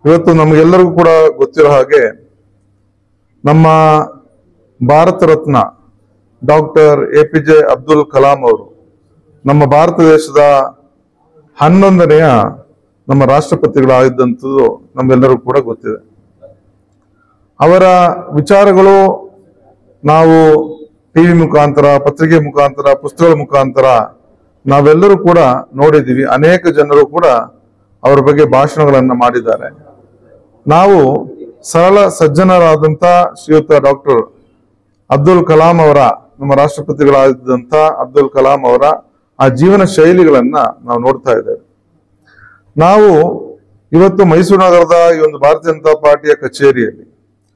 ಇವತ್ತು ನಮಗೆಲ್ಲರಿಗೂ ಕೂಡ ಗೊತ್ತಿರೋ ಹಾಗೆ ನಮ್ಮ Bharat Ratna doctor A P J Abdul Kalam ಅವರು ನಮ್ಮ ಭಾರತ ದೇಶದ ಹನ್ನೊಂದನೆಯ ನಮ್ಮ ರಾಷ್ಟ್ರಪತಿಗಳಾಗಿದ್ದಂಥದ್ದು ನಮ್ಮೆಲ್ಲರಿಗೂ ಕೂಡ ಗೊತ್ತಿದೆ ಅವರ ವಿಚಾರಗಳು ನಾವು ಟಿವಿ ಮುಖಾಂತರ ಪತ್ರಿಕೆ ಮುಖಾಂತರ ಪುಸ್ತಕಗಳ ಮುಖಾಂತರ ನಾವೆಲ್ಲರೂ ಕೂಡ ನೋಡಿದ್ದೀವಿ ಅನೇಕ ಜನರು ಕೂಡ ಅವರ ಬಗ್ಗೆ ಭಾಷಣಗಳನ್ನ ಮಾಡಿದ್ದಾರೆ ನಾವು ಸರಳ ಸಜ್ಜನರಾದಂತ ಶ್ರೀಯುತ ಡಾಕ್ಟರ್ ಅಬ್ದುಲ್ ಕಲಾಂ ಅವರ ನಮ್ಮ ರಾಷ್ಟ್ರಪತಿಗಳಾದಂತ ಅಬ್ದುಲ್ ಕಲಾಂ ಅವರ ಆ ಜೀವನ ಶೈಲಿಗಳನ್ನ ನಾವು ನೋಡ್ತಾ ಇದ್ದೇವೆ ನಾವು ಇವತ್ತು ಮೈಸೂರು ನಗರದ ಈ ಒಂದು ಭಾರತೀಯ ಜನತಾ ಪಾರ್ಟಿಯ ಕಚೇರಿಯಲ್ಲಿ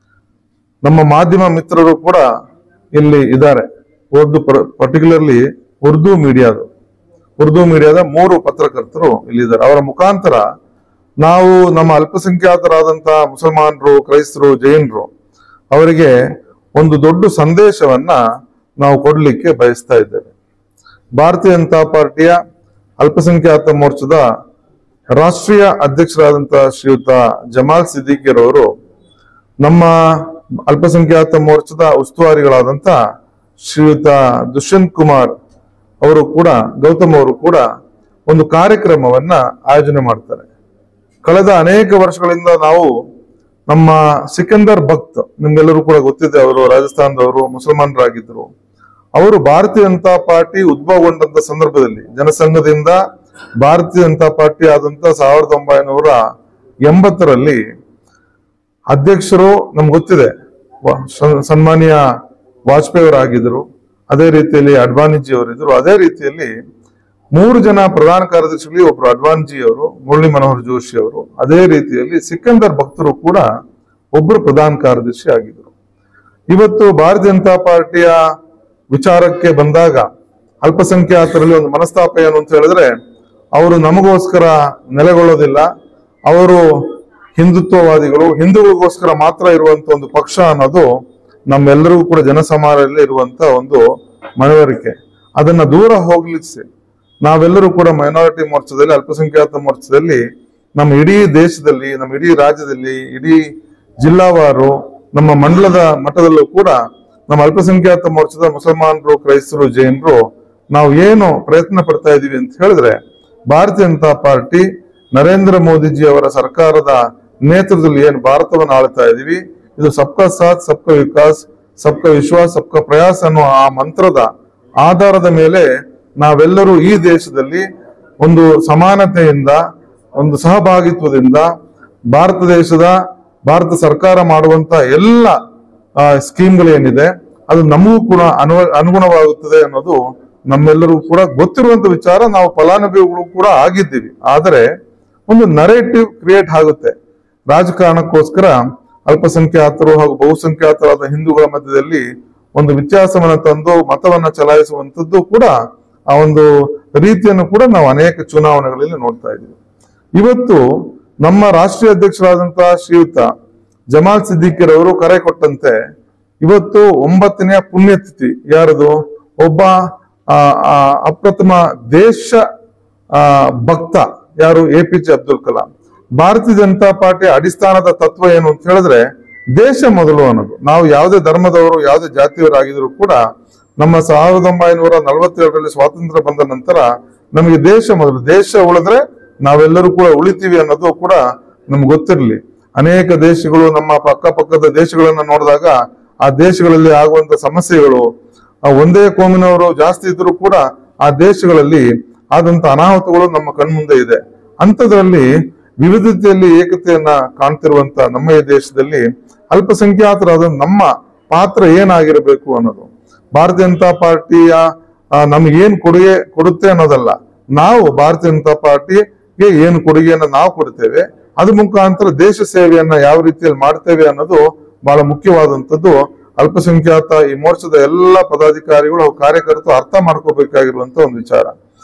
ನಮ್ಮ ಮಾಧ್ಯಮ ಮಿತ್ರರು ಕೂಡ ಇಲ್ಲಿ ಇದ್ದಾರೆ ಉರ್ದು ಪರ್ಟಿಕ್ಯುಲರ್ಲಿ ಉರ್ದು ಮೀಡಿಯಾದ ಉರ್ದು ಮೀಡಿಯಾದ ಮೂರು ಪತ್ರಕರ್ತರು ಇಲ್ಲಿದ್ದಾರೆ ಅವರ ಮುಖಾಂತರ ನಾವು ನಮ್ಮ ಅಲ್ಪಸಂಖ್ಯಾತರಾದಂತಹ ಮುಸಲ್ಮಾನರು ಕ್ರೈಸ್ತರು ಜೈನರು ಅವರಿಗೆ ಒಂದು ದೊಡ್ಡ ಸಂದೇಶವನ್ನ ನಾವು ಕೊಡಲಿಕ್ಕೆ ಬಯಸ್ತಾ ಇದ್ದೇವೆ ಭಾರತೀಯ ಜನತಾ ಪಾರ್ಟಿಯ ಅಲ್ಪಸಂಖ್ಯಾತ ಮೋರ್ಚಾದ ರಾಷ್ಟ್ರೀಯ ಅಧ್ಯಕ್ಷರಾದಂತಹ ಶ್ರೀಯುತ ಜಮಾಲ್ ಸಿದ್ದಿಕಿರವರು ನಮ್ಮ ಅಲ್ಪಸಂಖ್ಯಾತ ಮೋರ್ಚಾದ ಉಸ್ತುವಾರಿಗಳಾದಂತ ಶ್ರೀಯುತ ದುಷ್ಯಂತ್ ಕುಮಾರ್ ಅವರು ಕೂಡ ಗೌತಮ್ ಅವರು ಕೂಡ ಒಂದು ಕಾರ್ಯಕ್ರಮವನ್ನ ಆಯೋಜನೆ ಮಾಡ್ತಾರೆ ಕಳೆದ ಅನೇಕ ವರ್ಷಗಳಿಂದ ನಾವು ನಮ್ಮ ಸಿಕಂದರ್ ಭಕ್ತ್ ನಿಮ್ಗೆಲ್ಲರೂ ಕೂಡ ಗೊತ್ತಿದೆ ಅವರು ರಾಜಸ್ಥಾನದವರು ಮುಸಲ್ಮಾನರಾಗಿದ್ದರು ಅವರು ಭಾರತೀಯ ಜನತಾ ಪಾರ್ಟಿ ಉದ್ಭವಗೊಂಡಂತ ಸಂದರ್ಭದಲ್ಲಿ ಜನಸಂಘದಿಂದ ಭಾರತೀಯ ಜನತಾ ಪಾರ್ಟಿ ಆದಂತ ಸಾವಿರದ ಒಂಬೈನೂರ ಎಂಬತ್ತರಲ್ಲಿ ಅಧ್ಯಕ್ಷರು ನಮ್ಗೆ ಗೊತ್ತಿದೆ ವ- ಸ- ಸನ್ಮಾನ್ಯ ವಾಜಪೇಯಿ ಅವರಾಗಿದ್ದರು ಅದೇ ರೀತಿಯಲ್ಲಿ ಅಡ್ವಾಣಿಜಿ ಅವರಿದ್ರು ಅದೇ ರೀತಿಯಲ್ಲಿ ಮೂರು ಜನ ಪ್ರಧಾನ ಕಾರ್ಯದರ್ಶಿಗಳಿಗೆ ಒಬ್ರು ಅಡ್ವಾಣಿಜಿ ಅವರು ಮುರಳಿ ಮನೋಹರ್ ಜೋಶಿ ಅವರು ಅದೇ ರೀತಿಯಲ್ಲಿ ಸಿಕಂದರ್ ಭಕ್ತರು ಕೂಡ ಒಬ್ರು ಪ್ರಧಾನ ಕಾರ್ಯದರ್ಶಿ ಆಗಿದ್ರು ಇವತ್ತು ಭಾರತೀಯ ಜನತಾ ಪಾರ್ಟಿಯ ವಿಚಾರಕ್ಕೆ ಬಂದಾಗ ಅಲ್ಪಸಂಖ್ಯಾತರಲ್ಲಿ ಒಂದು ಮನಸ್ತಾಪ ಏನು ಅಂತ ಹೇಳಿದ್ರೆ ಅವರು ನಮಗೋಸ್ಕರ ನೆಲೆಗೊಳ್ಳೋದಿಲ್ಲ ಅವರು ಹಿಂದುತ್ವವಾದಿಗಳು ಹಿಂದೂಗಳಿಗೋಸ್ಕರ ಮಾತ್ರ ಇರುವಂತ ಒಂದು ಪಕ್ಷ ಅನ್ನೋದು ನಮ್ಮೆಲ್ಲರಿಗೂ ಕೂಡ ಜನಸಮಾಜದಲ್ಲಿ ಇರುವಂತ ಒಂದು ಮನವರಿಕೆ ಅದನ್ನ ದೂರ ಹೋಗ್ಲಿಸಿ ನಾವೆಲ್ಲರೂ ಕೂಡ ಮೈನಾರಿಟಿ ಮೋರ್ಚಾದಲ್ಲಿ ಅಲ್ಪಸಂಖ್ಯಾತ ಮೋರ್ಚಾದಲ್ಲಿ ನಮ್ಮ ಇಡೀ ದೇಶದಲ್ಲಿ ನಮ್ಮ ಇಡೀ ರಾಜ್ಯದಲ್ಲಿ ಇಡೀ ಜಿಲ್ಲಾವಾರು ನಮ್ಮ ಮಂಡಲದ ಮಟ್ಟದಲ್ಲೂ ಕೂಡ ನಮ್ಮ ಅಲ್ಪಸಂಖ್ಯಾತ ಮೋರ್ಚಾದ ಮುಸಲ್ಮಾನರು ಕ್ರೈಸ್ತರು ಜೈನರು ನಾವು ಏನು ಪ್ರಯತ್ನ ಪಡ್ತಾ ಇದೀವಿ ಅಂತ ಹೇಳಿದ್ರೆ ಭಾರತೀಯ ಜನತಾ ಪಾರ್ಟಿ ನರೇಂದ್ರ ಮೋದಿಜಿ ಅವರ ಸರ್ಕಾರದ ನೇತೃತ್ವದಲ್ಲಿ ಏನು ಭಾರತವನ್ನು ಆಳ್ತಾ ಇದೀವಿ ಇದು ಸಬ್ಕಾ ಸಾಥ್ ಸಬ್ಕಾ ವಿಕಾಸ್ ಸಬ್ಕಾ ವಿಶ್ವಾಸ್ ಸಬ್ಕಾ ಪ್ರಯಾಸ್ ಅನ್ನುವ ಆ ಮಂತ್ರದ ಆಧಾರದ ಮೇಲೆ ನಾವೆಲ್ಲರೂ ಈ ದೇಶದಲ್ಲಿ ಒಂದು ಸಮಾನತೆಯಿಂದ ಒಂದು ಸಹಭಾಗಿತ್ವದಿಂದ ಭಾರತ ದೇಶದ ಭಾರತ ಸರ್ಕಾರ ಮಾಡುವಂತ ಎಲ್ಲ ಆ, ಸ್ಕೀಮ್ಗಳೇನಿದೆ ಅದು ನಮಗೂ ಕೂಡ ಅನುವ ಅನುಗುಣವಾಗುತ್ತದೆ ಅನ್ನೋದು ನಮ್ಮೆಲ್ಲರಿಗೂ ಕೂಡ ಗೊತ್ತಿರುವಂತ ವಿಚಾರ ನಾವು ಫಲಾನುಭವಿಗಳು ಕೂಡ ಆಗಿದ್ದೀವಿ ಆದರೆ ಒಂದು ನರೇಟಿವ್ ಕ್ರಿಯೇಟ್ ಆಗುತ್ತೆ ರಾಜಕಾರಣಕ್ಕೋಸ್ಕರ ಅಲ್ಪಸಂಖ್ಯಾತರು ಹಾಗೂ ಬಹುಸಂಖ್ಯಾತರಾದ ಹಿಂದೂಗಳ ಮಧ್ಯದಲ್ಲಿ ಒಂದು ವ್ಯತ್ಯಾಸವನ್ನ ತಂದು ಮತವನ್ನ ಚಲಾಯಿಸುವಂತದ್ದು ಕೂಡ ಆ ಒಂದು ರೀತಿಯನ್ನು ಕೂಡ ನಾವು ಅನೇಕ ಚುನಾವಣೆಗಳಲ್ಲಿ ನೋಡ್ತಾ ಇದ್ದೀವಿ ಇವತ್ತು ನಮ್ಮ ರಾಷ್ಟ್ರೀಯ ಅಧ್ಯಕ್ಷರಾದಂತಹ ಶ್ರೀಯುತ ಜಮಾಲ್ ಸಿದ್ದಿಕಿರವರು ಕರೆ ಕೊಟ್ಟಂತೆ ಇವತ್ತು ಒಂಬತ್ತನೆಯ ಪುಣ್ಯತಿಥಿ ಯಾರದು ಒಬ್ಬ ಆ, ಆ, ಅಪ್ರಥಮ ದೇಶ ಆ, ಭಕ್ತ ಯಾರು A P J Abdul Kalam Bharatiya Janata ಪಾರ್ಟಿಯ ಅಡಿಸ್ಥಾನದ ತತ್ವ ಏನು ಅಂತ ಹೇಳಿದ್ರೆ ದೇಶ ಮೊದಲು ಅನ್ನೋದು ನಾವು ಯಾವುದೇ ಧರ್ಮದವರು ಯಾವುದೇ ಜಾತಿಯವರಾಗಿದ್ರು ಕೂಡ ನಮ್ಮ ಸಾವಿರದ ಒಂಬೈನೂರ ನಲವತ್ತೇಳರಲ್ಲಿ ಸ್ವಾತಂತ್ರ್ಯ ಬಂದ ನಂತರ ನಮಗೆ ದೇಶ ಮೊದಲು ದೇಶ ಉಳಿದ್ರೆ ನಾವೆಲ್ಲರೂ ಕೂಡ ಉಳಿತೀವಿ ಅನ್ನೋದು ಕೂಡ ನಮ್ಗೆ ಗೊತ್ತಿರಲಿ ಅನೇಕ ದೇಶಗಳು ನಮ್ಮ ಪಕ್ಕಪಕ್ಕದ ದೇಶಗಳನ್ನ ನೋಡಿದಾಗ ಆ ದೇಶಗಳಲ್ಲಿ ಆಗುವಂತ ಸಮಸ್ಯೆಗಳು ಆ ಒಂದೇ ಕೋಮಿನವರು ಜಾಸ್ತಿ ಇದ್ರೂ ಕೂಡ ಆ ದೇಶಗಳಲ್ಲಿ ಆದಂತ ಅನಾಹುತಗಳು ನಮ್ಮ ಕಣ್ಮುಂದೆ ಇದೆ ಅಂಥದ್ರಲ್ಲಿ ವಿವಿಧತೆಯಲ್ಲಿ ಏಕತೆಯನ್ನ ಕಾಣ್ತಿರುವಂತ ನಮ್ಮ ಈ ದೇಶದಲ್ಲಿ ಅಲ್ಪಸಂಖ್ಯಾತರಾದ ನಮ್ಮ ಪಾತ್ರ ಏನಾಗಿರಬೇಕು ಅನ್ನೋದು ಭಾರತೀಯ ಜನತಾ ಪಾರ್ಟಿಯ ಆ, ನಮ್ಗೆ ಏನ್ ಕೊಡುಗೆ ಕೊಡುತ್ತೆ ಅನ್ನೋದಲ್ಲ ನಾವು ಭಾರತೀಯ ಜನತಾ ಪಾರ್ಟಿಗೆ ಏನು ಕೊಡುಗೆಯನ್ನ ನಾವು ಕೊಡ್ತೇವೆ ಅದ್ರ ಮುಖಾಂತರ ದೇಶ ಸೇವೆಯನ್ನ ಯಾವ ರೀತಿಯಲ್ಲಿ ಮಾಡ್ತೇವೆ ಅನ್ನೋದು ಬಹಳ ಮುಖ್ಯವಾದಂತದ್ದು ಅಲ್ಪಸಂಖ್ಯಾತ ಈ ಮೋರ್ಚಾದ ಎಲ್ಲ ಪದಾಧಿಕಾರಿಗಳು ಹಾಗೂ ಕಾರ್ಯಕರ್ತರು ಅರ್ಥ ಮಾಡ್ಕೋಬೇಕಾಗಿರುವಂತ ಒಂದು ವಿಚಾರ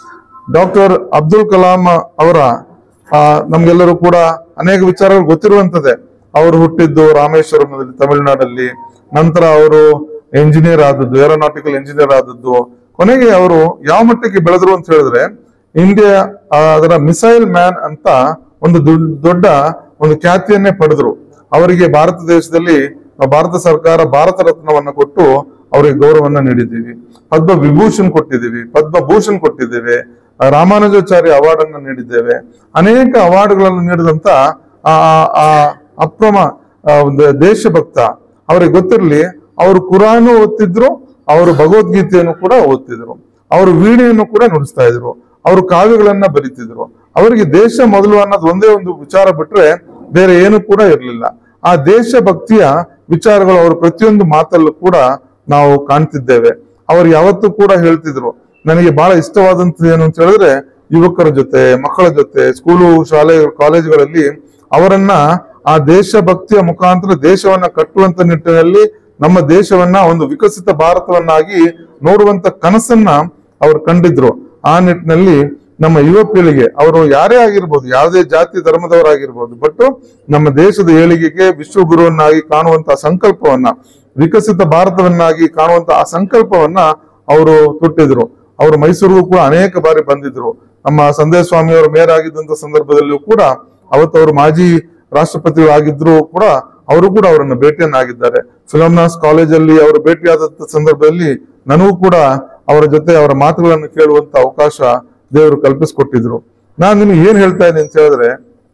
ಡಾಕ್ಟರ್ ಅಬ್ದುಲ್ ಕಲಾಂ ಅವರ ಆ, ನಮ್ಗೆಲ್ಲರೂ ಕೂಡ ಅನೇಕ ವಿಚಾರಗಳು ಗೊತ್ತಿರುವಂತದ್ದೇ ಅವರು ಹುಟ್ಟಿದ್ದು ರಾಮೇಶ್ವರಂನಲ್ಲಿ ತಮಿಳುನಾಡಲ್ಲಿ ನಂತರ ಅವರು ಎಂಜಿನಿಯರ್ ಆದದ್ದು ಏರೋನಾಟಿಕಲ್ ಎಂಜಿನಿಯರ್ ಆದದ್ದು ಕೊನೆಗೆ ಅವರು ಯಾವ ಮಟ್ಟಕ್ಕೆ ಬೆಳೆದ್ರು ಅಂತ ಹೇಳಿದ್ರೆ ಇಂಡಿಯಾ ಆ, ಅದರ ಮಿಸೈಲ್ ಮ್ಯಾನ್ ಅಂತ ಒಂದು ದೊಡ್- ದೊಡ್ಡ ಒಂದು ಖ್ಯಾತಿಯನ್ನೇ ಪಡೆದ್ರು ಅವರಿಗೆ ಭಾರತ ದೇಶದಲ್ಲಿ ಆ, ಭಾರತ ಸರ್ಕಾರ ಭಾರತ ರತ್ನವನ್ನ ಕೊಟ್ಟು ಅವರಿಗೆ ಗೌರವವನ್ನ ನೀಡಿದ್ದೀವಿ ಪದ್ಮ ವಿಭೂಷಣ್ ಕೊಟ್ಟಿದ್ದೀವಿ ಪದ್ಮಭೂಷಣ್ ಕೊಟ್ಟಿದ್ದೇವೆ ಆ, ರಾಮಾನುಜಾಚಾರ್ಯ ಅವಾರ್ಡ್ ಅನ್ನ ನೀಡಿದ್ದೇವೆ ಅನೇಕ ಅವಾರ್ಡ್ಗಳನ್ನು ನೀಡಿದಂತ ಆ ಆ- ಆ ಅಪ್ರಮ ಆ, ಒಂದು ದೇಶಭಕ್ತ ಅವ್ರಿಗೆ ಗೊತ್ತಿರಲಿ ಅವರು ಕುರಾನು ಓದ್ತಿದ್ರು ಅವರು ಭಗವದ್ಗೀತೆಯನ್ನು ಕೂಡ ಓದ್ತಿದ್ರು ಅವರು ವೀಣೆಯನ್ನು ಕೂಡ ನುಡಿಸ್ತಾ ಇದ್ರು ಅವರು ಕಾವ್ಯಗಳನ್ನ ಬರೀತಿದ್ರು ಅವರಿಗೆ ದೇಶ ಮೊದಲು ಅನ್ನೋದು ಒಂದೇ ಒಂದು ವಿಚಾರ ಬಿಟ್ರೆ ಬೇರೆ ಏನು ಕೂಡ ಇರಲಿಲ್ಲ ಆ ದೇಶಭಕ್ತಿಯ ವಿಚಾರಗಳು ಅವರು ಪ್ರತಿಯೊಂದು ಮಾತಲ್ಲೂ ಕೂಡ ನಾವು ಕಾಣ್ತಿದ್ದೇವೆ ಅವರು ಯಾವತ್ತೂ ಕೂಡ ಹೇಳ್ತಿದ್ರು ನನಗೆ ಬಹಳ ಇಷ್ಟವಾದಂತದ್ದು ಏನು ಅಂತ ಹೇಳಿದ್ರೆ ಯುವಕರ ಜೊತೆ ಮಕ್ಕಳ ಜೊತೆ ಸ್ಕೂಲು ಶಾಲೆ ಕಾಲೇಜುಗಳಲ್ಲಿ ಅವರನ್ನ ಆ ದೇಶಭಕ್ತಿಯ ಮುಖಾಂತರ ದೇಶವನ್ನ ಕಟ್ಟುವಂತ ನಿಟ್ಟಿನಲ್ಲಿ ನಮ್ಮ ದೇಶವನ್ನ ಒಂದು ವಿಕಸಿತ ಭಾರತವನ್ನಾಗಿ ನೋಡುವಂತ ಕನಸನ್ನ ಅವರು ಕಂಡಿದ್ರು ಆ ನಿಟ್ಟಿನಲ್ಲಿ ನಮ್ಮ ಯುವ ಪೀಳಿಗೆ ಅವರು ಯಾರೇ ಆಗಿರ್ಬೋದು ಯಾವುದೇ ಜಾತಿ ಧರ್ಮದವರಾಗಿರ್ಬೋದು ಬಟ್ ನಮ್ಮ ದೇಶದ ಏಳಿಗೆಗೆ ವಿಶ್ವಗುರುವನ್ನಾಗಿ ಕಾಣುವಂತ ಸಂಕಲ್ಪವನ್ನ ವಿಕಸಿತ ಭಾರತವನ್ನಾಗಿ ಕಾಣುವಂತ ಆ ಸಂಕಲ್ಪವನ್ನ ಅವರು ತೊಟ್ಟಿದ್ರು ಅವರು ಮೈಸೂರಿಗೂ ಕೂಡ ಅನೇಕ ಬಾರಿ ಬಂದಿದ್ರು ನಮ್ಮ ಸಂದೇಶ ಸ್ವಾಮಿ ಅವರು ಮೇಯರ್ ಆಗಿದ್ದಂತ ಸಂದರ್ಭದಲ್ಲಿಯೂ ಕೂಡ ಅವತ್ತು ಅವರು ಮಾಜಿ ರಾಷ್ಟ್ರಪತಿಗಳಾಗಿದ್ರು ಕೂಡ ಅವರು ಕೂಡ ಅವರನ್ನು ಭೇಟಿಯನ್ನಾಗಿದ್ದಾರೆ ಫಿಲೋಮ್ನಾಸ್ ಕಾಲೇಜಲ್ಲಿ ಅವರು ಭೇಟಿಯಾದಂತ ಸಂದರ್ಭದಲ್ಲಿ ನನಗೂ ಕೂಡ ಅವರ ಜೊತೆ ಅವರ ಮಾತುಗಳನ್ನು ಕೇಳುವಂತ ಅವಕಾಶ ದೇವರು ಕಲ್ಪಿಸಿಕೊಟ್ಟಿದ್ರು ನಾನು ನಿಮಗೆ ಏನ್ ಹೇಳ್ತಾ ಇದ್ದೀನಿ ಅಂತ ಹೇಳಿದ್ರೆ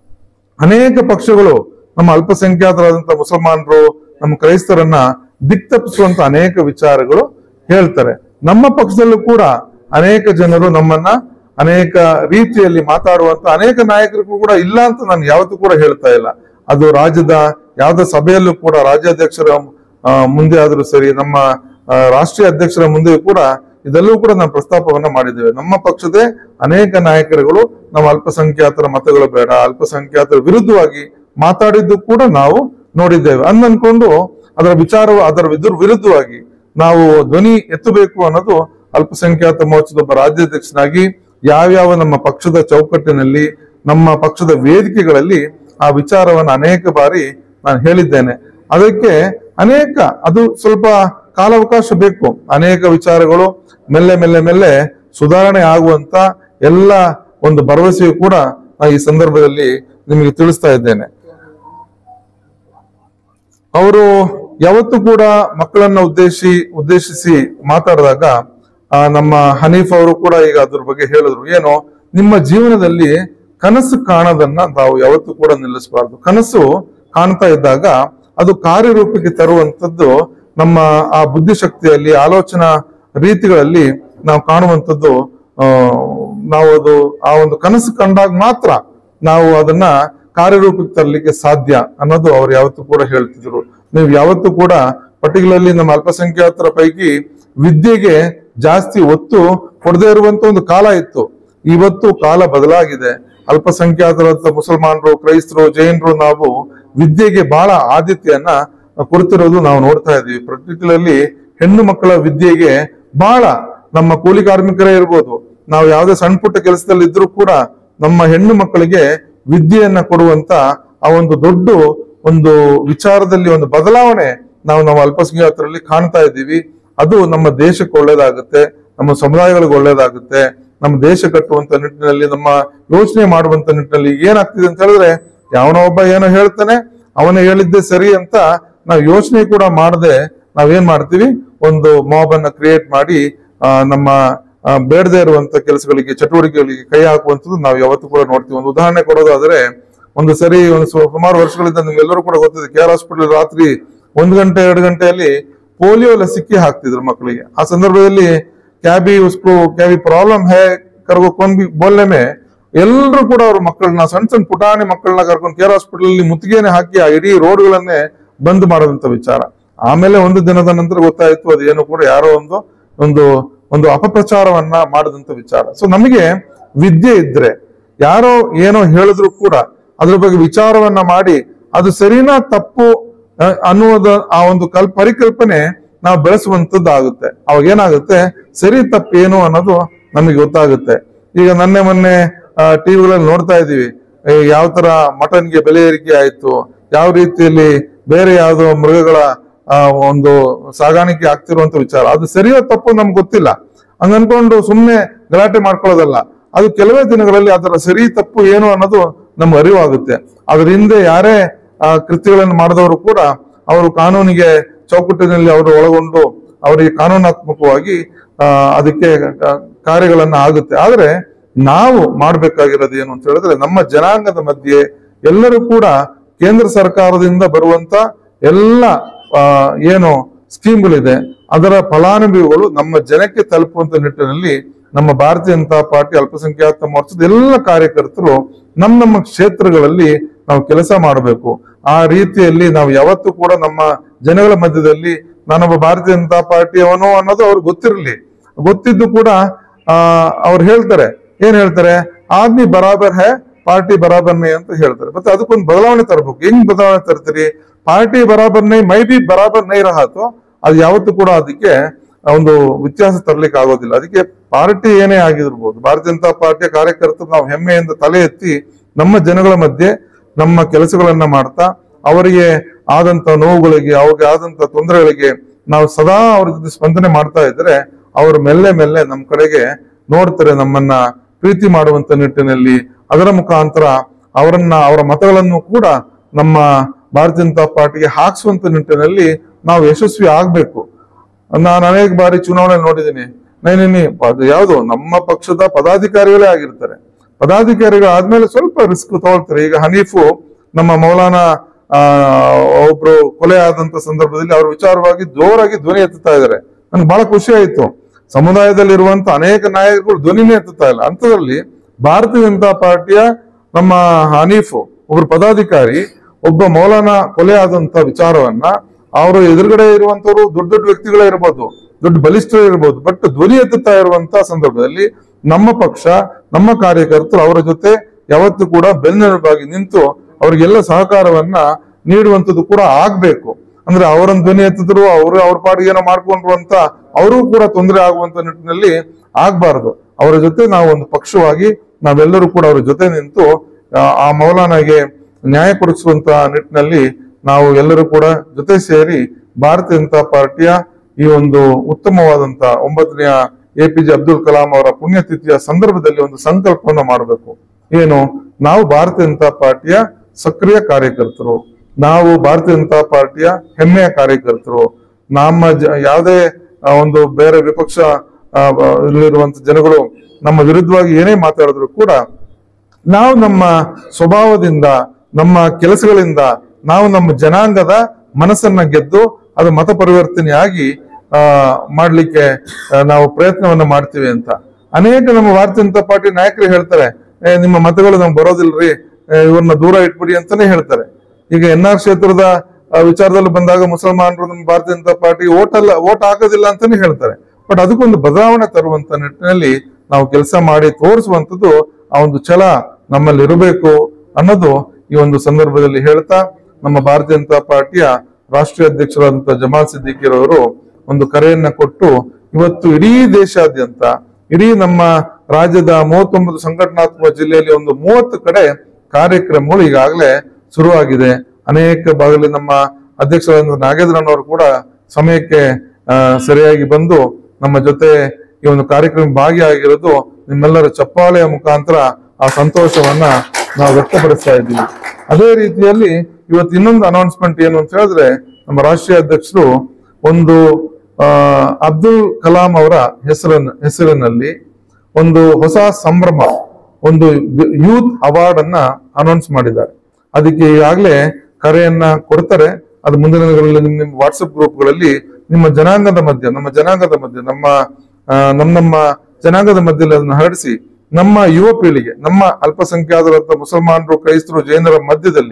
ಅನೇಕ ಪಕ್ಷಗಳು ನಮ್ಮ ಅಲ್ಪಸಂಖ್ಯಾತರಾದಂತಹ ಮುಸಲ್ಮಾನರು ನಮ್ಮ ಕ್ರೈಸ್ತರನ್ನ ದಿಕ್ತಪ್ಪಿಸುವಂತ ಅನೇಕ ವಿಚಾರಗಳು ಹೇಳ್ತಾರೆ ನಮ್ಮ ಪಕ್ಷದಲ್ಲೂ ಕೂಡ ಅನೇಕ ಜನರು ನಮ್ಮನ್ನ ಅನೇಕ ರೀತಿಯಲ್ಲಿ ಮಾತಾಡುವಂತ ಅನೇಕ ನಾಯಕರು ಕೂಡ ಇಲ್ಲ ಅಂತ ನಾನು ಯಾವತ್ತೂ ಕೂಡ ಹೇಳ್ತಾ ಇಲ್ಲ ಅದು ರಾಜ್ಯದ ಯಾವ್ದೇ ಸಭೆಯಲ್ಲೂ ಕೂಡ ರಾಜ್ಯಾಧ್ಯಕ್ಷರ ಆ, ಮುಂದೆ ಆದ್ರೂ ಸರಿ ನಮ್ಮ ಆ, ರಾಷ್ಟ್ರೀಯ ಅಧ್ಯಕ್ಷರ ಮುಂದೆಯೂ ಕೂಡ ಇದೆಲ್ಲವೂ ಕೂಡ ನಾವು ಪ್ರಸ್ತಾಪವನ್ನ ಮಾಡಿದ್ದೇವೆ ನಮ್ಮ ಪಕ್ಷದೇ ಅನೇಕ ನಾಯಕರುಗಳು ನಮ್ಮ ಅಲ್ಪಸಂಖ್ಯಾತರ ಮತಗಳು ಬೇಡ ಅಲ್ಪಸಂಖ್ಯಾತರ ವಿರುದ್ಧವಾಗಿ ಮಾತಾಡಿದ್ದು ಕೂಡ ನಾವು ನೋಡಿದ್ದೇವೆ ಅಂದನ್ಕೊಂಡು ಅದರ ವಿಚಾರ ಅದರ ವಿದ್ರ ವಿರುದ್ಧವಾಗಿ ನಾವು ಧ್ವನಿ ಎತ್ತಬೇಕು ಅನ್ನೋದು ಅಲ್ಪಸಂಖ್ಯಾತ ಮೋರ್ಚಾದ ಒಬ್ಬ ರಾಜ್ಯಾಧ್ಯಕ್ಷನಾಗಿ ಯಾವ್ಯಾವ ನಮ್ಮ ಪಕ್ಷದ ಚೌಕಟ್ಟಿನಲ್ಲಿ ನಮ್ಮ ಪಕ್ಷದ ವೇದಿಕೆಗಳಲ್ಲಿ ಆ ವಿಚಾರವನ್ನು ಅನೇಕ ಬಾರಿ ನಾನು ಹೇಳಿದ್ದೇನೆ ಅದಕ್ಕೆ ಅನೇಕ ಅದು ಸ್ವಲ್ಪ ಕಾಲಾವಕಾಶ ಬೇಕು ಅನೇಕ ವಿಚಾರಗಳು ಮೆಲ್ಲೆ ಮೆಲ್ಲೆ ಮೆಲ್ಲೆ ಸುಧಾರಣೆ ಆಗುವಂತ ಎಲ್ಲ ಒಂದು ಭರವಸೆಯು ಕೂಡ ನಾನು ಈ ಸಂದರ್ಭದಲ್ಲಿ ನಿಮಗೆ ತಿಳಿಸ್ತಾ ಇದ್ದೇನೆ ಅವರು ಯಾವತ್ತೂ ಕೂಡ ಮಕ್ಕಳನ್ನ ಉದ್ದೇಶಿ ಉದ್ದೇಶಿಸಿ ಮಾತಾಡಿದಾಗ ಆ, ನಮ್ಮ ಹನೀಫ್ ಅವರು ಕೂಡ ಈಗ ಅದ್ರ ಬಗ್ಗೆ ಹೇಳಿದ್ರು ಏನು ನಿಮ್ಮ ಜೀವನದಲ್ಲಿ ಕನಸು ಕಾಣೋದನ್ನ ನಾವು ಯಾವತ್ತೂ ಕೂಡ ನಿಲ್ಲಿಸಬಾರ್ದು ಕನಸು ಕಾಣ್ತಾ ಇದ್ದಾಗ ಅದು ಕಾರ್ಯರೂಪಕ್ಕೆ ತರುವಂತದ್ದು ನಮ್ಮ ಆ ಬುದ್ಧಿಶಕ್ತಿಯಲ್ಲಿ ಆಲೋಚನಾ ರೀತಿಗಳಲ್ಲಿ ನಾವು ಕಾಣುವಂಥದ್ದು ಆ, ನಾವು ಅದು ಆ ಒಂದು ಕನಸು ಕಂಡಾಗ ಮಾತ್ರ ನಾವು ಅದನ್ನ ಕಾರ್ಯರೂಪಕ್ಕೆ ತರಲಿಕ್ಕೆ ಸಾಧ್ಯ ಅನ್ನೋದು ಅವ್ರು ಯಾವತ್ತೂ ಕೂಡ ಹೇಳ್ತಿದ್ರು ನೀವು ಯಾವತ್ತೂ ಕೂಡ ಪರ್ಟಿಕ್ಯುಲರ್ಲಿ ನಮ್ಮ ಅಲ್ಪಸಂಖ್ಯಾತರ ಪೈಕಿ ವಿದ್ಯೆಗೆ ಜಾಸ್ತಿ ಒತ್ತು ಕೊಡದೇ ಇರುವಂತ ಒಂದು ಕಾಲ ಇತ್ತು ಇವತ್ತು ಕಾಲ ಬದಲಾಗಿದೆ ಅಲ್ಪಸಂಖ್ಯಾತರಂತ ಮುಸಲ್ಮಾನರು ಕ್ರೈಸ್ತರು ಜೈನರು ನಾವು ವಿದ್ಯೆಗೆ ಬಹಳ ಆದ್ಯತೆಯನ್ನ ಕೊಡ್ತಿರೋದು ನಾವು ನೋಡ್ತಾ ಇದೀವಿ ಪರ್ಟಿಕ್ಯುಲರ್ಲಿ ಹೆಣ್ಣು ಮಕ್ಕಳ ವಿದ್ಯೆಗೆ ಬಹಳ ನಮ್ಮ ಕೂಲಿ ಕಾರ್ಮಿಕರೇ ಇರ್ಬೋದು ನಾವು ಯಾವುದೇ ಸಣ್ಣ ಪುಟ್ಟ ಕೆಲಸದಲ್ಲಿ ಇದ್ರೂ ಕೂಡ ನಮ್ಮ ಹೆಣ್ಣು ಮಕ್ಕಳಿಗೆ ವಿದ್ಯೆಯನ್ನ ಕೊಡುವಂತ ಆ ಒಂದು ದೊಡ್ಡ ಒಂದು ವಿಚಾರದಲ್ಲಿ ಒಂದು ಬದಲಾವಣೆ ನಾವು ನಮ್ಮ ಅಲ್ಪಸಂಖ್ಯಾತರಲ್ಲಿ ಕಾಣ್ತಾ ಇದ್ದೀವಿ ಅದು ನಮ್ಮ ದೇಶಕ್ಕೆ ಒಳ್ಳೇದಾಗುತ್ತೆ ನಮ್ಮ ಸಮುದಾಯಗಳಿಗೆ ಒಳ್ಳೇದಾಗುತ್ತೆ ನಮ್ಮ ದೇಶ ಕಟ್ಟುವಂತ ನಿಟ್ಟಿನಲ್ಲಿ ನಮ್ಮ ಯೋಚನೆ ಮಾಡುವಂತ ನಿಟ್ಟಿನಲ್ಲಿ ಏನಾಗ್ತಿದೆ ಅಂತ ಹೇಳಿದ್ರೆ ಯಾವನೋ ಒಬ್ಬ ಏನೋ ಹೇಳ್ತಾನೆ ಅವನು ಹೇಳಿದ್ದೆ ಸರಿ ಅಂತ ನಾವು ಯೋಚನೆ ಕೂಡ ಮಾಡದೆ ನಾವೇನ್ ಮಾಡ್ತೀವಿ ಒಂದು ಮಾಬ್ ಅನ್ನ ಕ್ರಿಯೇಟ್ ಮಾಡಿ ಆ, ನಮ್ಮ ಆ, ಬೇಡದೇ ಇರುವಂತ ಕೆಲಸಗಳಿಗೆ ಚಟುವಟಿಕೆಗಳಿಗೆ ಕೈ ಹಾಕುವಂಥದ್ದು ನಾವು ಯಾವತ್ತೂ ಕೂಡ ನೋಡ್ತೀವಿ ಒಂದು ಉದಾಹರಣೆ ಕೊಡೋದಾದ್ರೆ ಒಂದು ಸರಿ ಒಂದು ಸು- ಸುಮಾರು ವರ್ಷಗಳಿಂದ ನಿಮ್ಗೆಲ್ಲರೂ ಕೂಡ ಗೊತ್ತಿದೆ ಕೆ ಆರ್ ಹಾಸ್ಪಿಟಲ್ ರಾತ್ರಿ ಒಂದು ಗಂಟೆ ಎರಡು ಗಂಟೆಯಲ್ಲಿ ಪೋಲಿಯೋ ಲಸಿಕೆ ಹಾಕ್ತಿದ್ರು ಮಕ್ಕಳಿಗೆ ಆ ಸಂದರ್ಭದಲ್ಲಿ ಕ್ಯಾಬಿ ಉಸ್ಕೋ ಕ್ಯಾಬಿ ಪ್ರಾಬ್ಲಮ್ ಹೇ ಕರ್ಗೋ ಕೊಂದ್ ಬಿ ಬೋಲ್ನೆ ಮೇ ಎಲ್ಲರೂ ಕೂಡ ಅವ್ರ ಮಕ್ಕಳನ್ನ ಸಣ್ಣ ಸಣ್ಣ ಪುಟಾಣಿ ಮಕ್ಕಳನ್ನ ಕರ್ಕೊಂಡು ಕೇರ್ ಹಾಸ್ಪಿಟಲ್ ಅಲ್ಲಿ ಮುತ್ತಿಗೆನೆ ಹಾಕಿ ಆ ಇಡೀ ರೋಡ್ಗಳನ್ನೇ ಬಂದ್ ಮಾಡೋದಂತ ವಿಚಾರ ಆಮೇಲೆ ಒಂದು ದಿನದ ನಂತರ ಗೊತ್ತಾಯ್ತು ಅದೇನು ಕೂಡ ಯಾರೋ ಒಂದು ಒಂದು ಒಂದು ಅಪಪ್ರಚಾರವನ್ನ ಮಾಡದಂತ ವಿಚಾರ ಸೊ ನಮಗೆ ವಿದ್ಯೆ ಇದ್ರೆ ಯಾರೋ ಏನೋ ಹೇಳಿದ್ರು ಕೂಡ ಅದ್ರ ಬಗ್ಗೆ ವಿಚಾರವನ್ನ ಮಾಡಿ ಅದು ಸರಿನಾ ತಪ್ಪು ಆ, ಅನ್ನುವುದ ಆ ಒಂದು ಕಲ್ ಪರಿಕಲ್ಪನೆ ನಾವು ಬೆಳೆಸುವಂತದ್ದು ಆಗುತ್ತೆ ಅವಾಗ ಏನಾಗುತ್ತೆ ಸರಿ ತಪ್ಪು ಏನು ಅನ್ನೋದು ನಮಗೆ ಗೊತ್ತಾಗುತ್ತೆ ಈಗ ನನ್ನೆ ಮೊನ್ನೆ ಟಿವಿಗಳಲ್ಲಿ ನೋಡ್ತಾ ಇದೀವಿ ಏ, ಯಾವ ತರ ಮಟನ್ಗೆ ಬೆಲೆ ಏರಿಕೆ ಆಯ್ತು ಯಾವ ರೀತಿಯಲ್ಲಿ ಬೇರೆ ಯಾವುದೋ ಮೃಗಗಳ ಆ, ಒಂದು ಸಾಗಾಣಿಕೆ ಆಗ್ತಿರುವಂತ ವಿಚಾರ ಅದು ಸರಿಯೋ ತಪ್ಪು ನಮ್ಗೆ ಗೊತ್ತಿಲ್ಲ ಹಂಗ ಅನ್ಕೊಂಡು ಸುಮ್ನೆ ಗಲಾಟೆ ಮಾಡ್ಕೊಳ್ಳೋದಲ್ಲ ಅದು ಕೆಲವೇ ದಿನಗಳಲ್ಲಿ ಅದರ ಸರಿ ತಪ್ಪು ಏನು ಅನ್ನೋದು ನಮ್ಗೆ ಅರಿವಾಗುತ್ತೆ ಅದ್ರ ಹಿಂದೆ ಯಾರೇ ಆ, ಕೃತ್ಯಗಳನ್ನು ಮಾಡಿದವರು ಕೂಡ ಅವರು ಕಾನೂನಿಗೆ ಚೌಕಟ್ಟಿನಲ್ಲಿ ಅವರು ಒಳಗೊಂಡು ಅವರಿಗೆ ಕಾನೂನಾತ್ಮಕವಾಗಿ ಆ, ಅದಕ್ಕೆ ಆ, ಕಾರ್ಯಗಳನ್ನ ಆಗುತ್ತೆ ಆದ್ರೆ ನಾವು ಮಾಡ್ಬೇಕಾಗಿರೋದು ಏನು ಅಂತ ಹೇಳಿದ್ರೆ ನಮ್ಮ ಜನಾಂಗದ ಮಧ್ಯೆ ಎಲ್ಲರೂ ಕೂಡ ಕೇಂದ್ರ ಸರ್ಕಾರದಿಂದ ಬರುವಂತ ಎಲ್ಲ ಆ, ಏನು ಸ್ಕೀಮ್ಗಳಿದೆ ಅದರ ಫಲಾನುಭವಿಗಳು ನಮ್ಮ ಜನಕ್ಕೆ ತಲುಪುವಂತ ನಿಟ್ಟಿನಲ್ಲಿ ನಮ್ಮ ಭಾರತೀಯ ಜನತಾ ಪಾರ್ಟಿ ಅಲ್ಪಸಂಖ್ಯಾತ ಮೋರ್ಚಾದ ಎಲ್ಲ ಕಾರ್ಯಕರ್ತರು ನಮ್ಮ ನಮ್ಮ ಕ್ಷೇತ್ರಗಳಲ್ಲಿ ನಾವು ಕೆಲಸ ಮಾಡಬೇಕು ಆ ರೀತಿಯಲ್ಲಿ ನಾವು ಯಾವತ್ತೂ ಕೂಡ ನಮ್ಮ ಜನಗಳ ಮಧ್ಯದಲ್ಲಿ ನಾನೊಬ್ಬ ಭಾರತೀಯ ಜನತಾ ಪಾರ್ಟಿಯವನು ಅನ್ನೋದು ಅವ್ರಿಗೆ ಗೊತ್ತಿರಲಿ ಗೊತ್ತಿದ್ದು ಕೂಡ ಆ ಅವ್ರು ಹೇಳ್ತಾರೆ ಏನ್ ಹೇಳ್ತಾರೆ ಆದ್ಮಿ ಬರಾಬರ್ ಹೇ ಪಾರ್ಟಿ ಬರಾಬರ್ ನೈ ಅಂತ ಹೇಳ್ತಾರೆ ಮತ್ತೆ ಅದಕ್ಕೊಂದು ಬದಲಾವಣೆ ತರಬೇಕು ಹೆಂಗ್ ಬದಲಾವಣೆ ತರ್ತೀರಿ ಪಾರ್ಟಿ ಬರಾಬರ್ ನೈ ಮೈ ಬಿ ಬರಾಬರ್ ನೈ ರಹಾತು ಅದು ಯಾವತ್ತೂ ಕೂಡ ಅದಕ್ಕೆ ಒಂದು ವ್ಯತ್ಯಾಸ ತರ್ಲಿಕ್ಕೆ ಆಗೋದಿಲ್ಲ ಅದಕ್ಕೆ ಪಾರ್ಟಿ ಏನೇ ಆಗಿರ್ಬೋದು ಭಾರತೀಯ ಜನತಾ ಪಾರ್ಟಿಯ ಕಾರ್ಯಕರ್ತರು ನಾವು ಹೆಮ್ಮೆಯಿಂದ ತಲೆ ಎತ್ತಿ ನಮ್ಮ ಜನಗಳ ಮಧ್ಯೆ ನಮ್ಮ ಕೆಲಸಗಳನ್ನ ಮಾಡ್ತಾ ಅವರಿಗೆ ಆದಂತ ನೋವುಗಳಿಗೆ ಅವ್ರಿಗೆ ಆದಂತ ತೊಂದರೆಗಳಿಗೆ ನಾವು ಸದಾ ಅವ್ರ ಜೊತೆ ಸ್ಪಂದನೆ ಮಾಡ್ತಾ ಇದ್ರೆ ಅವರು ಮೆಲ್ಲೆ ಮೆಲ್ಲೆ ನಮ್ಮ ಕಡೆಗೆ ನೋಡ್ತಾರೆ ನಮ್ಮನ್ನ ಪ್ರೀತಿ ಮಾಡುವಂತ ನಿಟ್ಟಿನಲ್ಲಿ ಅದರ ಮುಖಾಂತರ ಅವರನ್ನ ಅವರ ಮತಗಳನ್ನು ಕೂಡ ನಮ್ಮ ಭಾರತೀಯ ಜನತಾ ಪಾರ್ಟಿಗೆ ಹಾಕ್ಸುವಂತ ನಿಟ್ಟಿನಲ್ಲಿ ನಾವು ಯಶಸ್ವಿ ಆಗ್ಬೇಕು ನಾನು ಅನೇಕ ಬಾರಿ ಚುನಾವಣೆ ನೋಡಿದ್ದೀನಿ ನೈನಿ ಯಾವುದು ನಮ್ಮ ಪಕ್ಷದ ಪದಾಧಿಕಾರಿಗಳೇ ಆಗಿರ್ತಾರೆ ಪದಾಧಿಕಾರಿಗಳು ಆದ್ಮೇಲೆ ಸ್ವಲ್ಪ ರಿಸ್ಕ್ ತಗೊಳ್ತಾರೆ ಈಗ ಹನೀಫು ನಮ್ಮ ಮೌಲಾನಾ ಆ, ಒಬ್ರು ಕೊಲೆ ಆದಂತ ಸಂದರ್ಭದಲ್ಲಿ ಅವ್ರ ವಿಚಾರವಾಗಿ ಜೋರಾಗಿ ಧ್ವನಿ ಎತ್ತುತ್ತಾ ಇದ್ದಾರೆ ನನ್ಗೆ ಬಹಳ ಖುಷಿ ಆಯ್ತು ಸಮುದಾಯದಲ್ಲಿರುವಂತ ಅನೇಕ ನಾಯಕರು ಧ್ವನಿನೇ ಎತ್ತುತ್ತಾ ಇಲ್ಲ ಅಂತದ್ರಲ್ಲಿ ಭಾರತೀಯ ಜನತಾ ಪಾರ್ಟಿಯ ನಮ್ಮ ಹನೀಫು ಒಬ್ರು ಪದಾಧಿಕಾರಿ ಒಬ್ಬ ಮೌಲಾನ ಕೊಲೆ ಆದಂತ ವಿಚಾರವನ್ನ ಅವರು ಎದುರುಗಡೆ ಇರುವಂತವರು ದೊಡ್ಡ ದೊಡ್ಡ ವ್ಯಕ್ತಿಗಳೇ ಇರ್ಬೋದು ದೊಡ್ಡ ಬಲಿಷ್ಠರೇ ಇರ್ಬೋದು ಬಟ್ ಧ್ವನಿ ಎತ್ತುತ್ತಾ ಇರುವಂತ ಸಂದರ್ಭದಲ್ಲಿ ನಮ್ಮ ಪಕ್ಷ ನಮ್ಮ ಕಾರ್ಯಕರ್ತರು ಅವರ ಜೊತೆ ಯಾವತ್ತೂ ಕೂಡ ಬೆನ್ನೆಲುಬಾಗಿ ನಿಂತು ಅವರಿಗೆಲ್ಲ ಸಹಕಾರವನ್ನ ನೀಡುವಂತದ್ದು ಕೂಡ ಆಗ್ಬೇಕು ಅಂದ್ರೆ ಅವರನ್ನ ಧ್ವನಿ ಎತ್ತಿದ್ರು ಅವರು ಅವ್ರ ಪಾಡಿಗೆ ಏನೋ ಮಾಡ್ಕೊಂಡ್ರು ಅಂತ ಅವರು ಕೂಡ ತೊಂದರೆ ಆಗುವಂತ ನಿಟ್ಟಿನಲ್ಲಿ ಆಗ್ಬಾರ್ದು ಅವರ ಜೊತೆ ನಾವು ಒಂದು ಪಕ್ಷವಾಗಿ ನಾವೆಲ್ಲರೂ ಕೂಡ ಅವರ ಜೊತೆ ನಿಂತು ಆ, ಆ ಮೌಲಾನಾಗೆ ನ್ಯಾಯ ಕೊಡಿಸುವಂತ ನಿಟ್ಟಿನಲ್ಲಿ ನಾವು ಎಲ್ಲರೂ ಕೂಡ ಜೊತೆ ಸೇರಿ ಭಾರತೀಯ ಜನತಾ ಪಾರ್ಟಿಯ ಈ ಒಂದು ಉತ್ತಮವಾದಂತ ಒಂಬತ್ತನೆಯ A P J Abdul Kalam ಅವರ ಪುಣ್ಯತಿಥಿಯ ಸಂದರ್ಭದಲ್ಲಿ ಒಂದು ಸಂಕಲ್ಪವನ್ನು ಮಾಡಬೇಕು ಏನು ನಾವು ಭಾರತೀಯ ಜನತಾ ಪಾರ್ಟಿಯ ಸಕ್ರಿಯ ಕಾರ್ಯಕರ್ತರು ನಾವು ಭಾರತೀಯ ಜನತಾ ಪಾರ್ಟಿಯ ಹೆಮ್ಮೆಯ ಕಾರ್ಯಕರ್ತರು ನಮ್ಮ ಜ- ಯಾವುದೇ ಆ, ಒಂದು ಬೇರೆ ವಿಪಕ್ಷ ಆ, ಬ- ಇಲ್ಲಿರುವಂತ ಜನಗಳು ನಮ್ಮ ವಿರುದ್ಧವಾಗಿ ಏನೇ ಮಾತಾಡಿದ್ರು ಕೂಡ ನಾವು ನಮ್ಮ ಸ್ವಭಾವದಿಂದ ನಮ್ಮ ಕೆಲಸಗಳಿಂದ ನಾವು ನಮ್ಮ ಜನಾಂಗದ ಮನಸ್ಸನ್ನ ಗೆದ್ದು ಅದು ಮತ ಪರಿವರ್ತನೆಯಾಗಿ ಆ ಮಾಡ್ಲಿಕ್ಕೆ ಆ, ನಾವು ಪ್ರಯತ್ನವನ್ನ ಮಾಡ್ತೀವಿ ಅಂತ ಅನೇಕ ನಮ್ಮ ಭಾರತೀಯ ಜನತಾ ಪಾರ್ಟಿ ನಾಯಕರು ಹೇಳ್ತಾರೆ "ಏ, ನಿಮ್ಮ ಮತಗಳು ನಮ್ಗೆ ಬರೋದಿಲ್ರಿ ಏ, ಇವ್ರನ್ನ ದೂರ ಇಟ್ಬಿಡಿ ಅಂತಾನೆ ಹೇಳ್ತಾರೆ ಈಗ ಎನ್ ಆರ್ ಕ್ಷೇತ್ರದ ಆ, ವಿಚಾರದಲ್ಲಿ ಬಂದಾಗ ಮುಸಲ್ಮಾನರು ನಮ್ಮ ಭಾರತೀಯ ಜನತಾ ಪಾರ್ಟಿ ಓಟ್ ಅಲ್ಲ ಓಟ್ ಹಾಕೋದಿಲ್ಲ ಅಂತಾನೆ ಹೇಳ್ತಾರೆ ಬಟ್ ಅದಕ್ಕೊಂದು ಬದಲಾವಣೆ ತರುವಂತ ನಿಟ್ಟಿನಲ್ಲಿ ನಾವು ಕೆಲಸ ಮಾಡಿ ತೋರಿಸುವಂತದ್ದು ಆ ಒಂದು ಛಲ ನಮ್ಮಲ್ಲಿ ಇರಬೇಕು ಅನ್ನೋದು ಈ ಒಂದು ಸಂದರ್ಭದಲ್ಲಿ ಹೇಳ್ತಾ ನಮ್ಮ ಭಾರತೀಯ ಜನತಾ ಪಾರ್ಟಿಯ ರಾಷ್ಟ್ರೀಯ ಅಧ್ಯಕ್ಷರಾದಂತಹ ಜಮಾಲ್ ಸಿದ್ದಿಕಿರ್ ಅವರು ಒಂದು ಕರೆಯನ್ನ ಕೊಟ್ಟು ಇವತ್ತು ಇಡೀ ದೇಶಾದ್ಯಂತ ಇಡೀ ನಮ್ಮ ರಾಜ್ಯದ ಮೂವತ್ತೊಂಬತ್ತು ಸಂಘಟನಾತ್ಮಕ ಜಿಲ್ಲೆಯಲ್ಲಿ ಒಂದು ಮೂವತ್ತು ಕಡೆ ಕಾರ್ಯಕ್ರಮಗಳು ಈಗಾಗಲೇ ಶುರುವಾಗಿದೆ ಅನೇಕ ಭಾಗದಲ್ಲಿ ನಮ್ಮ ಅಧ್ಯಕ್ಷರಾದ ನಾಗೇಂದ್ರನವರು ಕೂಡ ಸಮಯಕ್ಕೆ ಆ, ಸರಿಯಾಗಿ ಬಂದು ನಮ್ಮ ಜೊತೆ ಈ ಒಂದು ಕಾರ್ಯಕ್ರಮ ಭಾಗಿಯಾಗಿರೋದು ನಿಮ್ಮೆಲ್ಲರ ಚಪ್ಪಾಳೆಯ ಮುಖಾಂತರ ಆ ಸಂತೋಷವನ್ನ ನಾವು ವ್ಯಕ್ತಪಡಿಸ್ತಾ ಇದ್ದೀವಿ ಅದೇ ರೀತಿಯಲ್ಲಿ ಇವತ್ತು ಇನ್ನೊಂದು ಅನೌನ್ಸ್ಮೆಂಟ್ ಏನು ಅಂತ ಹೇಳಿದ್ರೆ ನಮ್ಮ ರಾಷ್ಟ್ರೀಯ ಅಧ್ಯಕ್ಷರು ಒಂದು ಆ, ಅಬ್ದುಲ್ ಕಲಾಂ ಅವರ ಹೆಸರನ್ನ ಹೆಸರಿನಲ್ಲಿ ಒಂದು ಹೊಸ ಸಂಭ್ರಮ ಒಂದು ಯೂತ್ ಅವಾರ್ಡ್ ಅನ್ನ ಅನೌನ್ಸ್ ಮಾಡಿದ್ದಾರೆ ಅದಕ್ಕೆ ಈಗಾಗಲೇ ಕರೆಯನ್ನ ಕೊಡ್ತಾರೆ ಅದು ಮುಂದಿನ ದಿನಗಳಲ್ಲಿ ನಿಮ್ಮ ನಿಮ್ಮ ವಾಟ್ಸಪ್ ಗ್ರೂಪ್ಗಳಲ್ಲಿ ನಿಮ್ಮ ಜನಾಂಗದ ಮಧ್ಯೆ ನಮ್ಮ ಜನಾಂಗದ ಮಧ್ಯೆ ನಮ್ಮ ಆ, ನಮ್ಮ ನಮ್ಮ ಜನಾಂಗದ ಮಧ್ಯದಲ್ಲಿ ಅದನ್ನು ಹರಡಿಸಿ ನಮ್ಮ ಯುವ ಪೀಳಿಗೆ ನಮ್ಮ ಅಲ್ಪಸಂಖ್ಯಾತರಂತ ಮುಸಲ್ಮಾನರು ಕ್ರೈಸ್ತರು ಜೈನರ ಮಧ್ಯದಲ್ಲಿ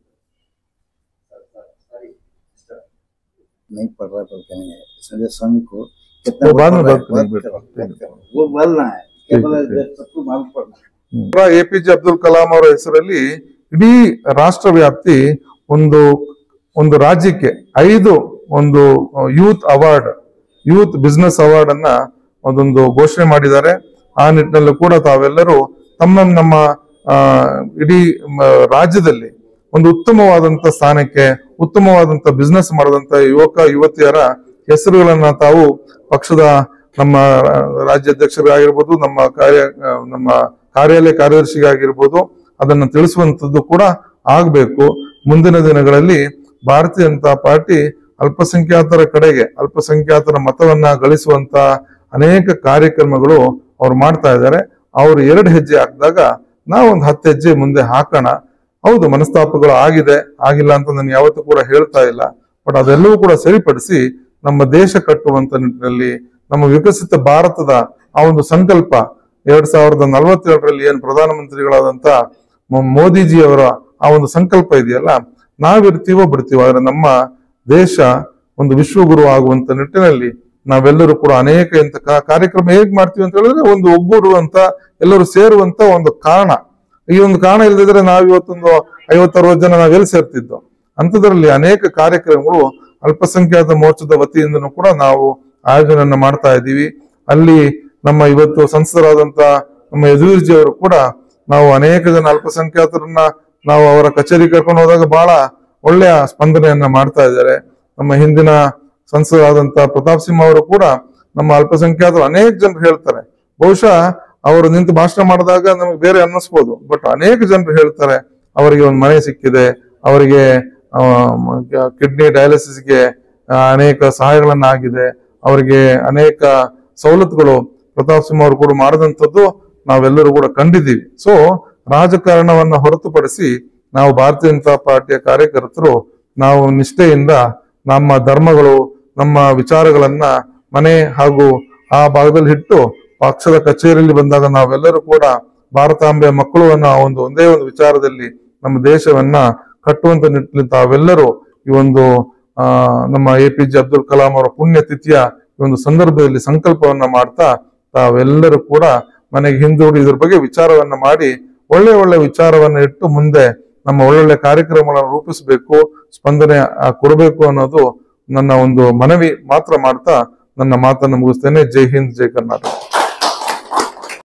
नहीं पढ़ रहा तो कहेंगे संजय स्वामी को कितना वो बाद में पढ़ रहा बात है, करेंगे, बात बेटा, करो, बात करो। वो बोलना है क्या ठीक, बोला ठीक। सबको मालूम पड़ना है A P J Abdul Kalam ಅವರ ಹೆಸರಲ್ಲಿ ಇಡೀ ರಾಷ್ಟ್ರ ವ್ಯಾಪ್ತಿ ಒಂದು ಒಂದು ರಾಜ್ಯಕ್ಕೆ ಐದು ಒಂದು youth award youth business award ಅನ್ನ ಒಂದೊಂದು ಘೋಷಣೆ ಮಾಡಿದ್ದಾರೆ ಆ ನಿಟ್ಟಿನಲ್ಲೂ ಕೂಡ ತಾವೆಲ್ಲರೂ ತಮ್ಮ ನಮ್ಮ ಆ, ಇಡೀ ಮ, ರಾಜ್ಯದಲ್ಲಿ ಒಂದು ಉತ್ತಮವಾದಂತ ಸ್ಥಾನಕ್ಕೆ ಉತ್ತಮವಾದಂತ ಬಿಸ್ನೆಸ್ ಮಾಡದಂತ ಯುವಕ ಯುವತಿಯರ ಹೆಸರುಗಳನ್ನ ತಾವು ಪಕ್ಷದ ನಮ್ಮ ರಾಜ್ಯಾಧ್ಯಕ್ಷರಾಗಿರ್ಬೋದು ನಮ್ಮ ಕಾರ್ಯ ಆ, ನಮ್ಮ ಕಾರ್ಯಾಲಯ ಕಾರ್ಯದರ್ಶಿಗಾಗಿರ್ಬೋದು ಅದನ್ನ ತಿಳಿಸುವಂತದ್ದು ಕೂಡ ಆಗ್ಬೇಕು ಮುಂದಿನ ದಿನಗಳಲ್ಲಿ ಭಾರತೀಯ ಜನತಾ ಪಾರ್ಟಿ ಅಲ್ಪಸಂಖ್ಯಾತರ ಕಡೆಗೆ ಅಲ್ಪಸಂಖ್ಯಾತರ ಮತವನ್ನ ಗಳಿಸುವಂತ ಅನೇಕ ಕಾರ್ಯಕ್ರಮಗಳು ಅವ್ರು ಮಾಡ್ತಾ ಇದ್ದಾರೆ ಅವ್ರು ಎರಡು ಹೆಜ್ಜೆ ಹಾಕಿದಾಗ ನಾವೊಂದು ಹತ್ತು ಹೆಜ್ಜೆ ಮುಂದೆ ಹಾಕೋಣ ಹೌದು ಮನಸ್ತಾಪಗಳು ಆಗಿದೆ ಆಗಿಲ್ಲ ಅಂತ ನಾನು ಯಾವತ್ತೂ ಕೂಡ ಹೇಳ್ತಾ ಇಲ್ಲ ಬಟ್ ಅದೆಲ್ಲವೂ ಕೂಡ ಸರಿಪಡಿಸಿ ನಮ್ಮ ದೇಶ ಕಟ್ಟುವಂತ ನಿಟ್ಟಿನಲ್ಲಿ ನಮ್ಮ ವಿಕಸಿತ ಭಾರತದ ಆ ಒಂದು ಸಂಕಲ್ಪ ಎರಡ್ ಸಾವಿರದ ನಲವತ್ತೇಳರಲ್ಲಿ ಏನು ಪ್ರಧಾನಮಂತ್ರಿಗಳಾದಂತ ಮೊ- ಮೋದಿಜಿಯವರ ಆ ಒಂದು ಸಂಕಲ್ಪ ಇದೆಯಲ್ಲ ನಾವಿರ್ತೀವೋ ಬಿಡ್ತೀವೋ ಆದ್ರೆ ನಮ್ಮ ದೇಶ ಒಂದು ವಿಶ್ವಗುರು ಆಗುವಂತ ನಿಟ್ಟಿನಲ್ಲಿ ನಾವೆಲ್ಲರೂ ಕೂಡ ಅನೇಕ ಇಂಥ ಕಾ- ಕಾರ್ಯಕ್ರಮ ಹೇಗ್ ಮಾಡ್ತೀವಿ ಅಂತ ಹೇಳಿದ್ರೆ ಒಂದು ಒಗ್ಗೂಡುವಂತ ಎಲ್ಲರೂ ಸೇರುವಂತ ಒಂದು ಕಾರಣ ಈ ಒಂದು ಕಾರಣ ಇಲ್ಲದಿದ್ರೆ ನಾವ್ ಇವತ್ತೊಂದು ಐವತ್ತರವತ್ತು ಜನ ನಾವ್ ಎಲ್ಲಿ ಸೇರ್ತಿದ್ದೋ ಅಂಥದ್ರಲ್ಲಿ ಅನೇಕ ಕಾರ್ಯಕ್ರಮಗಳು ಅಲ್ಪಸಂಖ್ಯಾತ ಮೋರ್ಚಾದ ವತಿಯಿಂದನೂ ಕೂಡ ನಾವು ಆಯೋಜನೆಯನ್ನ ಮಾಡ್ತಾ ಇದ್ದೀವಿ ಅಲ್ಲಿ ನಮ್ಮ ಇವತ್ತು ಸಂಸದರಾದಂತ ನಮ್ಮ ಯದುವೀರ್ಜಿ ಅವರು ಕೂಡ ನಾವು ಅನೇಕ ಜನ ಅಲ್ಪಸಂಖ್ಯಾತರನ್ನ ನಾವು ಅವರ ಕಚೇರಿ ಕರ್ಕೊಂಡು ಹೋದಾಗ ಬಹಳ ಒಳ್ಳೆಯ ಸ್ಪಂದನೆಯನ್ನ ಮಾಡ್ತಾ ಇದ್ದಾರೆ ನಮ್ಮ ಹಿಂದಿನ ಸಂಸದರಾದಂತ ಪ್ರತಾಪ್ ಸಿಂಹ ಅವರು ಕೂಡ ನಮ್ಮ ಅಲ್ಪಸಂಖ್ಯಾತರು ಅನೇಕ ಜನರು ಹೇಳ್ತಾರೆ ಬಹುಶಃ ಅವರು ನಿಂತು ಭಾಷಣ ಮಾಡಿದಾಗ ನಮಗೆ ಬೇರೆ ಅನ್ನಿಸ್ಬೋದು ಬಟ್ ಅನೇಕ ಜನರು ಹೇಳ್ತಾರೆ ಅವರಿಗೆ ಒಂದು ಮನೆ ಸಿಕ್ಕಿದೆ ಅವರಿಗೆ ಕಿಡ್ನಿ ಡಯಾಲಿಸಿಸ್ಗೆ ಅನೇಕ ಸಹಾಯಗಳನ್ನ ಆಗಿದೆ ಅವರಿಗೆ ಅನೇಕ ಸವಲತ್ತುಗಳು ಪ್ರತಾಪ್ ಸಿಂಹ ಅವರು ಕೂಡ ಮಾಡದಂಥದ್ದು ನಾವೆಲ್ಲರೂ ಕೂಡ ಕಂಡಿದ್ದೀವಿ ಸೊ ರಾಜಕಾರಣವನ್ನ ಹೊರತುಪಡಿಸಿ ನಾವು ಭಾರತೀಯ ಜನತಾ ಪಾರ್ಟಿಯ ಕಾರ್ಯಕರ್ತರು ನಾವು ನಿಷ್ಠೆಯಿಂದ ನಮ್ಮ ಧರ್ಮಗಳು ನಮ್ಮ ವಿಚಾರಗಳನ್ನ ಮನೆ ಹಾಗೂ ಆ ಭಾಗದಲ್ಲಿ ಇಟ್ಟು ಪಕ್ಷದ ಕಚೇರಿಯಲ್ಲಿ ಬಂದಾಗ ನಾವೆಲ್ಲರೂ ಕೂಡ ಭಾರತಾಂಬೆಯ ಮಕ್ಕಳು ಅನ್ನೋ ಆ ಒಂದು ಒಂದೇ ಒಂದು ವಿಚಾರದಲ್ಲಿ ನಮ್ಮ ದೇಶವನ್ನ ಕಟ್ಟುವಂತ ನಿಟ್ಟಿನಲ್ಲಿ ತಾವೆಲ್ಲರೂ ಈ ಒಂದು ಆ ನಮ್ಮ A P J Abdul Kalam ಅವರ ಪುಣ್ಯ ತಿಥಿಯ ಈ ಒಂದು ಸಂದರ್ಭದಲ್ಲಿ ಸಂಕಲ್ಪವನ್ನ ಮಾಡ್ತಾ ತಾವೆಲ್ಲರೂ ಕೂಡ ಮನೆಗೆ ಹಿಂದೂಡಿ ಇದ್ರ ಬಗ್ಗೆ ವಿಚಾರವನ್ನ ಮಾಡಿ ಒಳ್ಳೆ ಒಳ್ಳೆ ವಿಚಾರವನ್ನ ಇಟ್ಟು ಮುಂದೆ ನಮ್ಮ ಒಳ್ಳೊಳ್ಳೆ ಕಾರ್ಯಕ್ರಮಗಳನ್ನು ರೂಪಿಸಬೇಕು ಸ್ಪಂದನೆ ಆ, ಕೊಡಬೇಕು ಅನ್ನೋದು ನನ್ನ ಒಂದು ಮನವಿ ಮಾತ್ರ ಮಾಡ್ತಾ ನನ್ನ ಮಾತನ್ನು ಮುಗಿಸ್ತೇನೆ ಜೈ ಹಿಂದ್ ಜೈ ಕರ್ನಾಟಕ